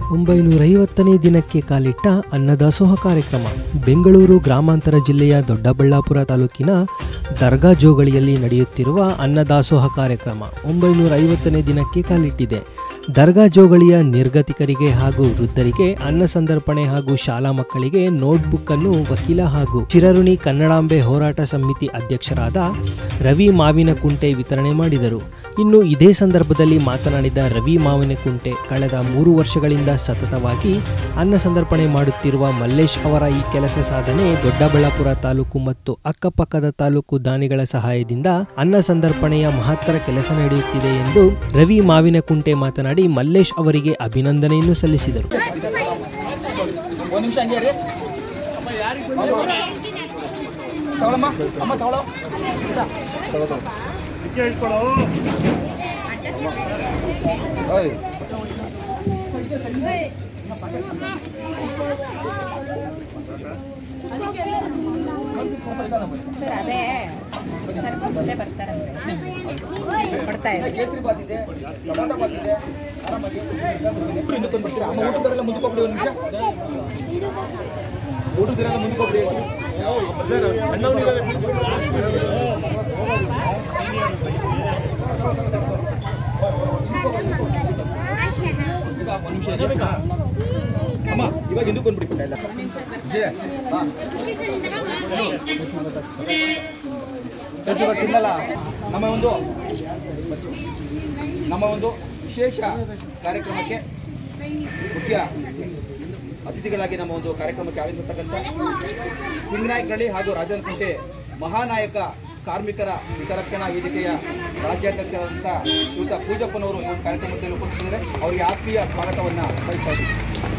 ಒಂಬೈನೂರೈವತ್ತನೇ ದಿನಕ್ಕೆ ಕಾಲಿಟ್ಟ ಅನ್ನದಾಸೋಹ ಕಾರ್ಯಕ್ರಮ ಬೆಂಗಳೂರು ಗ್ರಾಮಾಂತರ ಜಿಲ್ಲೆಯ ದೊಡ್ಡಬಳ್ಳಾಪುರ ತಾಲೂಕಿನ ದರ್ಗಾ ಜೋಗಳಿಯಲ್ಲಿ ನಡೆಯುತ್ತಿರುವ ಅನ್ನದಾಸೋಹ ಕಾರ್ಯಕ್ರಮ ಒಂಬೈನೂರ ಐವತ್ತನೇ ದಿನಕ್ಕೆ ಕಾಲಿಟ್ಟಿದೆ ದರ್ಗಾ ಜೋಗಳಿಯ ನಿರ್ಗತಿಕರಿಗೆ ಹಾಗೂ ವೃದ್ಧರಿಗೆ ಅನ್ನ ಸಂದರ್ಪಣೆ ಹಾಗೂ ಶಾಲಾ ಮಕ್ಕಳಿಗೆ ನೋಟ್ಬುಕ್ ಅನ್ನು ವಕೀಲ ಹಾಗೂ ಚಿರಋಣಿ ಕನ್ನಡಾಂಬೆ ಹೋರಾಟ ಸಮಿತಿ ಅಧ್ಯಕ್ಷರಾದ ರವಿ ಮಾವಿನಕುಂಟೆ ವಿತರಣೆ ಮಾಡಿದರು ಇನ್ನು ಇದೇ ಸಂದರ್ಭದಲ್ಲಿ ಮಾತನಾಡಿದ ರವಿ ಮಾವಿನಕುಂಟೆ ಕಳೆದ ಮೂರು ವರ್ಷಗಳಿಂದ ಸತತವಾಗಿ ಅನ್ನ ಸಂದರ್ಪಣೆ ಮಾಡುತ್ತಿರುವ ಮಲ್ಲೇಶ್ ಅವರ ಈ ಕೆಲಸ ಸಾಧನೆ ದೊಡ್ಡಬಳ್ಳಾಪುರ ತಾಲೂಕು ಮತ್ತು ಅಕ್ಕಪಕ್ಕದ ತಾಲೂಕು ದಾನಿಗಳ ಸಹಾಯದಿಂದ ಅನ್ನ ಸಂದರ್ಪಣೆಯ ಮಹತ್ತರ ಕೆಲಸ ನಡೆಯುತ್ತಿದೆ ಎಂದು ರವಿ ಮಾವಿನಕುಂಟೆ ಮಾತನಾಡಿ ಮಲ್ಲೇಶ್ ಅವರಿಗೆ ಅಭಿನಂದನೆಯನ್ನು ಸಲ್ಲಿಸಿದರು ಒಂದು ನಿಮಿಷ ಹಂಗೆ ರೀ ತಗೊಳಮ್ಮ ಅಮ್ಮ ತಗೊಳ್ಳೋ ಓಯ್ ಸರ್ ಅದೇ ಸ್ವಲ್ಪ ಮುಂದೆ ಬರ್ತಾರಂತೆ ಕೊಡ್ತಾ ಇದ್ದಾರೆ ಕೇಸರಿ ಬಾತ್ ಇದೆ ಟೊಮಾಟೊ ಬಾತ್ ಇದೆ ಆರಾಮಾಗಿ ಹಿಂದಕ್ಕೆ ಬಂದು ಬರ್ತೀರಾ ಅಮ್ಮ ಊಟದವರೆಲ್ಲ ಮುಂದಕ್ಕೆ ಹೋಗ್ಬಿಡಿ ಒಂದು ನಿಮಿಷ ಊಟದಿರೆಲ್ಲ ಮುಂದಕ್ಕೆ ಹೋಗ್ಬಿಡಿ ಈಗ ಒಂದು ನಿಮಿಷ ಇದೆ ಅಮ್ಮ ಇವಾಗ ಹಿಂದಕ್ಕೆ ಬಂದ್ಬಿಡಿ ಪುಟ್ಟ ಎಲ್ಲ ಕೇಸರಿ ಬಾತ್ ತಿನ್ನಲ್ಲ ನಮ್ಮ ಒಂದು ನಮ್ಮ ಒಂದು ವಿಶೇಷ ಕಾರ್ಯಕ್ರಮಕ್ಕೆ ಮುಖ್ಯ ಅತಿಥಿಗಳಾಗಿ ನಮ್ಮ ಒಂದು ಕಾರ್ಯಕ್ರಮಕ್ಕೆ ಆಗಮಿರ್ತಕ್ಕಂಥ ಸಿಂಗನಾಯಕನಹಳ್ಳಿ ಹಾಗೂ ರಾಜನಕುಂಟೆ ಮಹಾನಾಯಕ ಕಾರ್ಮಿಕರ ಹಿತರಕ್ಷಣಾ ವೇದಿಕೆಯ ರಾಜ್ಯಾಧ್ಯಕ್ಷರಾದಂಥ ಶ್ರೀಯುತ ಪೂಜಪ್ಪನವರು ಈ ಒಂದು ಕಾರ್ಯಕ್ರಮದಲ್ಲಿ ಉಪಸ್ಥಿತಿದ್ದಾರೆ ಅವರಿಗೆ ಆತ್ಮೀಯ ಸ್ವಾಗತವನ್ನು ಬಯಸ್ತಾ ಇದ್ದೀವಿ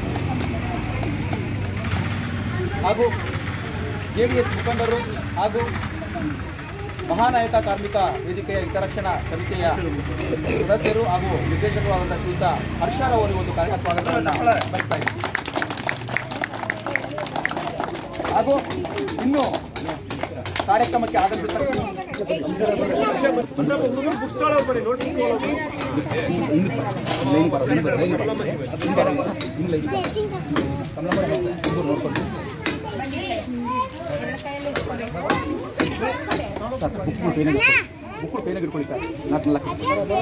ಹಾಗೂ ಜೆ ಡಿ ಎಸ್ ಮುಖಂಡರು ಹಾಗೂ ಮಹಾನಾಯಕ ಕಾರ್ಮಿಕ ವೇದಿಕೆಯ ಹಿತರಕ್ಷಣಾ ಸಮಿತಿಯ ಸದಸ್ಯರು ಹಾಗೂ ನಿರ್ದೇಶಕರಾದಂಥ ಶ್ರೀಯುತ ಹರ್ಷಾರ್ ಅವರು ಒಂದು ಕಾರ್ಯಕ್ರಮ ಸ್ವಾಗತವನ್ನು ಬಯಸ್ತಾ ಇದ್ದೀವಿ ಹಾಗೂ ಇನ್ನು ಕಾರ್ಯಕ್ರಮಕ್ಕೆ ಆಗಮಿಸಿರ್ತಕ್ಕಂಥ ಬುಕ್ಕಳು ಪೇನಾಗಿ ಇಟ್ಕೊಳ್ಳಿ ಸರ್ ನಾಲ್ಕು ನಾಲ್ಕು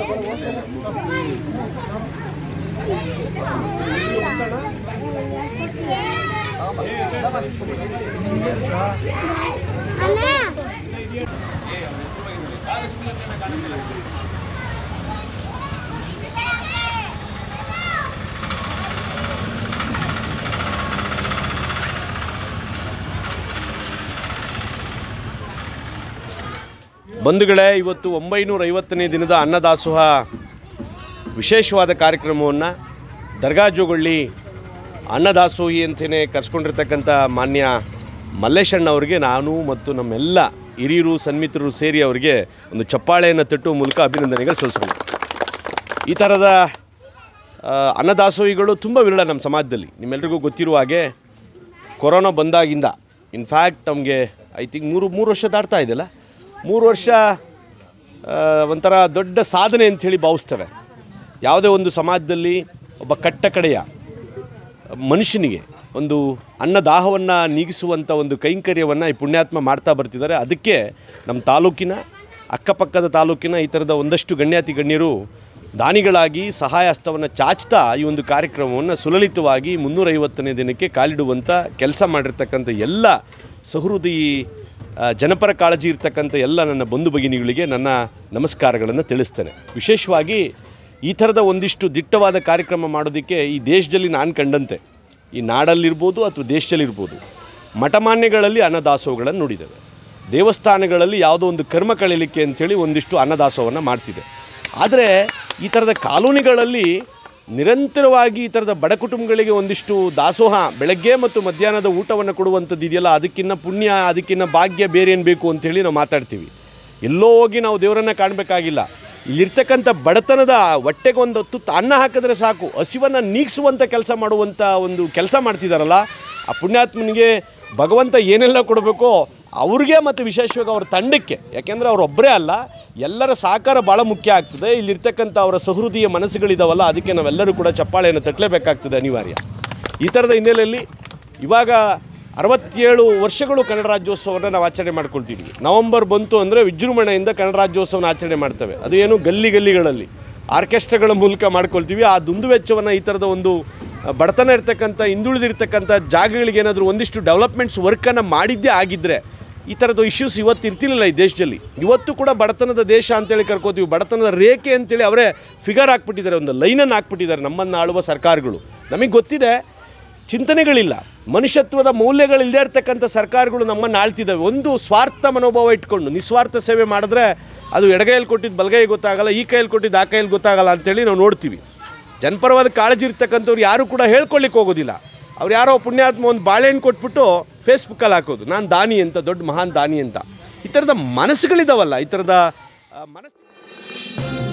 ಬಂಧುಗಳೇ ಇವತ್ತು ಒಂಬೈನೂರ ಐವತ್ತನೇ ದಿನದ ಅನ್ನದಾಸೋಹ ವಿಶೇಷವಾದ ಕಾರ್ಯಕ್ರಮವನ್ನು ದರ್ಗಾಜೋಗೊಳ್ಳಿ ಅನ್ನದಾಸೋಹಿ ಅಂತಲೇ ಕರೆಸ್ಕೊಂಡಿರ್ತಕ್ಕಂಥ ಮಾನ್ಯ ಮಲ್ಲೇಶಣ್ಣ ಅವರಿಗೆ ನಾನು ಮತ್ತು ನಮ್ಮೆಲ್ಲ ಹಿರಿಯರು ಸನ್ಮಿತ್ರರು ಸೇರಿ ಅವರಿಗೆ ಒಂದು ಚಪ್ಪಾಳೆಯನ್ನು ತಟ್ಟುವ ಮೂಲಕ ಅಭಿನಂದನೆಗಳು ಸಲ್ಲಿಸ್ಕೊಂಡು ಈ ಥರದ ಆ, ಅನ್ನದಾಸೋಹಿಗಳು ತುಂಬ ವಿರಳ ನಮ್ಮ ಸಮಾಜದಲ್ಲಿ ನಿಮ್ಮೆಲ್ರಿಗೂ ಗೊತ್ತಿರುವ ಹಾಗೆ ಕೊರೋನಾ ಬಂದಾಗಿಂದ ಇನ್ಫ್ಯಾಕ್ಟ್ ನಮಗೆ ಐ ಥಿಂಕ್ ಮೂರು ಮೂರು ವರ್ಷ ದಾಟ್ತಾ ಇದೆಯಲ್ಲ ಮೂರು ವರ್ಷ ಆ, ಒಂಥರ ದೊಡ್ಡ ಸಾಧನೆ ಅಂಥೇಳಿ ಭಾವಿಸ್ತೇವೆ ಯಾವುದೇ ಒಂದು ಸಮಾಜದಲ್ಲಿ ಒಬ್ಬ ಕಟ್ಟ ಕಡೆಯ ಮನುಷ್ಯನಿಗೆ ಒಂದು ಅನ್ನದಾಹವನ್ನು ನೀಗಿಸುವಂಥ ಒಂದು ಕೈಂಕರ್ಯವನ್ನು ಈ ಪುಣ್ಯಾತ್ಮ ಮಾಡ್ತಾ ಬರ್ತಿದ್ದಾರೆ ಅದಕ್ಕೆ ನಮ್ಮ ತಾಲೂಕಿನ ಅಕ್ಕಪಕ್ಕದ ತಾಲೂಕಿನ ಈ ಥರದ ಒಂದಷ್ಟು ಗಣ್ಯಾತಿ ಗಣ್ಯರು ದಾನಿಗಳಾಗಿ ಸಹಾಯ ಹಸ್ತವನ್ನು ಚಾಚ್ತಾ ಈ ಒಂದು ಕಾರ್ಯಕ್ರಮವನ್ನು ಸುಲಲಿತವಾಗಿ ಮುನ್ನೂರೈವತ್ತನೇ ದಿನಕ್ಕೆ ಕಾಲಿಡುವಂಥ ಕೆಲಸ ಮಾಡಿರ್ತಕ್ಕಂಥ ಎಲ್ಲ ಸಹೃದಯಿ ಆ, ಜನಪರ ಕಾಳಜಿ ಇರ್ತಕ್ಕಂಥ ಎಲ್ಲ ನನ್ನ ಬಂಧು ಭಗಿನಿಗಳಿಗೆ ನನ್ನ ನಮಸ್ಕಾರಗಳನ್ನು ತಿಳಿಸ್ತೇನೆ ವಿಶೇಷವಾಗಿ ಈ ಥರದ ಒಂದಿಷ್ಟು ದಿಟ್ಟವಾದ ಕಾರ್ಯಕ್ರಮ ಮಾಡೋದಕ್ಕೆ ಈ ದೇಶದಲ್ಲಿ ನಾನು ಕಂಡಂತೆ ಈ ನಾಡಲ್ಲಿರ್ಬೋದು ಅಥವಾ ದೇಶದಲ್ಲಿರ್ಬೋದು ಮಠಮಾನ್ಯಗಳಲ್ಲಿ ಅನ್ನದಾಸೋಹಗಳನ್ನು ನೋಡಿದ್ದೇವೆ ದೇವಸ್ಥಾನಗಳಲ್ಲಿ ಯಾವುದೋ ಒಂದು ಕರ್ಮ ಕಳೀಲಿಕ್ಕೆ ಅಂಥೇಳಿ ಒಂದಿಷ್ಟು ಅನ್ನದಾಸೋಹವನ್ನು ಮಾಡ್ತಿದೆ ಆದರೆ ಈ ಥರದ ಕಾಲೋನಿಗಳಲ್ಲಿ ನಿರಂತರವಾಗಿ ಈ ಥರದ ಬಡ ಕುಟುಂಬಗಳಿಗೆ ಒಂದಿಷ್ಟು ದಾಸೋಹ ಬೆಳಗ್ಗೆ ಮತ್ತು ಮಧ್ಯಾಹ್ನದ ಊಟವನ್ನು ಕೊಡುವಂಥದ್ದು ಇದೆಯಲ್ಲ ಅದಕ್ಕಿಂತ ಪುಣ್ಯ ಅದಕ್ಕಿಂತ ಭಾಗ್ಯ ಬೇರೆ ಏನು ಬೇಕು ಅಂತೇಳಿ ನಾವು ಮಾತಾಡ್ತೀವಿ ಎಲ್ಲೋ ಹೋಗಿ ನಾವು ದೇವರನ್ನು ಕಾಣಬೇಕಾಗಿಲ್ಲ ಇಲ್ಲಿರ್ತಕ್ಕಂಥ ಬಡತನದ ಹೊಟ್ಟೆಗೆ ಒಂದು ತುತ್ತು ಅನ್ನ ಹಾಕಿದ್ರೆ ಸಾಕು ಹಸಿವನ್ನು ನೀಗಿಸುವಂಥ ಕೆಲಸ ಮಾಡುವಂಥ ಒಂದು ಕೆಲಸ ಮಾಡ್ತಿದ್ದಾರಲ್ಲ ಆ ಪುಣ್ಯಾತ್ಮನಿಗೆ ಭಗವಂತ ಏನೆಲ್ಲ ಕೊಡಬೇಕೋ ಅವ್ರಿಗೆ ಮತ್ತು ವಿಶೇಷವಾಗಿ ಅವ್ರ ತಂಡಕ್ಕೆ ಯಾಕೆಂದರೆ ಅವರೊಬ್ಬರೇ ಅಲ್ಲ ಎಲ್ಲರ ಸಹಕಾರ ಭಾಳ ಮುಖ್ಯ ಆಗ್ತದೆ ಇಲ್ಲಿರ್ತಕ್ಕಂಥ ಅವರ ಸಹೃದಯ ಮನಸ್ಸುಗಳಿದಾವಲ್ಲ ಅದಕ್ಕೆ ನಾವೆಲ್ಲರೂ ಕೂಡ ಚಪ್ಪಾಳೆಯನ್ನು ತಟ್ಟಲೇಬೇಕಾಗ್ತದೆ ಅನಿವಾರ್ಯ ಈ ಥರದ ಹಿನ್ನೆಲೆಯಲ್ಲಿ ಇವಾಗ ಅರವತ್ತೇಳು ವರ್ಷಗಳು ಕನ್ನಡ ರಾಜ್ಯೋತ್ಸವವನ್ನು ನಾವು ಆಚರಣೆ ಮಾಡ್ಕೊಳ್ತೀವಿ ನವಂಬರ್ ಬಂತು ಅಂದರೆ ವಿಜೃಂಭಣೆಯಿಂದ ಕನ್ನಡ ರಾಜ್ಯೋತ್ಸವನ ಆಚರಣೆ ಮಾಡ್ತೇವೆ ಅದು ಏನು ಗಲ್ಲಿ ಗಲ್ಲಿಗಳಲ್ಲಿ ಆರ್ಕೆಸ್ಟ್ರಾಗಳ ಮೂಲಕ ಮಾಡ್ಕೊಳ್ತೀವಿ ಆ ದುಂದು ವೆಚ್ಚವನ್ನು ಈ ಥರದ ಒಂದು ಆ, ಬಡತನ ಇರ್ತಕ್ಕಂಥ ಹಿಂದುಳಿದಿರ್ತಕ್ಕಂಥ ಜಾಗಗಳಿಗೆ ಏನಾದರೂ ಒಂದಿಷ್ಟು ಡೆವಲಪ್ಮೆಂಟ್ಸ್ ವರ್ಕನ್ನು ಮಾಡಿದ್ದೇ ಆಗಿದ್ದರೆ ಈ ಥರದ ಇಶ್ಯೂಸ್ ಇವತ್ತು ಇರ್ತಿರ್ಲಿಲ್ಲ ಈ ದೇಶದಲ್ಲಿ ಇವತ್ತು ಕೂಡ ಬಡತನದ ದೇಶ ಅಂತೇಳಿ ಕರ್ಕೋತೀವಿ ಬಡತನದ ರೇಖೆ ಅಂತೇಳಿ ಅವರೇ ಫಿಗರ್ ಹಾಕ್ಬಿಟ್ಟಿದ್ದಾರೆ ಒಂದು ಲೈನನ್ನು ಹಾಕ್ಬಿಟ್ಟಿದ್ದಾರೆ ನಮ್ಮನ್ನು ಆಳುವ ಸರ್ಕಾರಗಳು ನಮಗೆ ಗೊತ್ತಿದೆ ಚಿಂತನೆಗಳಿಲ್ಲ ಮನುಷ್ಯತ್ವದ ಮೌಲ್ಯಗಳಿಲ್ಲದೆ ಇರ್ತಕ್ಕಂಥ ಸರ್ಕಾರಗಳು ನಮ್ಮನ್ನು ಆಳ್ತಿದ್ದಾವೆ ಒಂದು ಸ್ವಾರ್ಥ ಮನೋಭಾವ ಇಟ್ಕೊಂಡು ನಿಸ್ವಾರ್ಥ ಸೇವೆ ಮಾಡಿದ್ರೆ ಅದು ಎಡಗೈಯಲ್ಲಿ ಕೊಟ್ಟಿದ್ದು ಬಲಗೈ ಗೊತ್ತಾಗಲ್ಲ ಈ ಕೈಯಲ್ಲಿ ಕೊಟ್ಟಿದ್ದು ಆ ಕೈಯಲ್ಲಿ ಗೊತ್ತಾಗಲ್ಲ ಅಂತೇಳಿ ನಾವು ನೋಡ್ತೀವಿ ಜನಪರವಾದ ಕಾಳಜಿ ಇರ್ತಕ್ಕಂಥವ್ರು ಯಾರು ಕೂಡ ಹೇಳ್ಕೊಳ್ಳಿಕ್ಕೆ ಹೋಗೋದಿಲ್ಲ ಅವ್ರು ಯಾರೋ ಪುಣ್ಯಾತ್ಮ ಒಂದು ಬಾಳೆಹಣ್ಣು ಕೊಟ್ಬಿಟ್ಟು ಫೇಸ್ಬುಕ್ಕಲ್ಲಿ ಹಾಕೋದು ನಾನು ದಾನಿ ಅಂತ ದೊಡ್ಡ ಮಹಾನ್ ದಾನಿ ಅಂತ ಈ ಥರದ ಮನಸ್ಸುಗಳಿದಾವಲ್ಲ ಈ ಥರದ ಆ, ಮನಸ್ಸು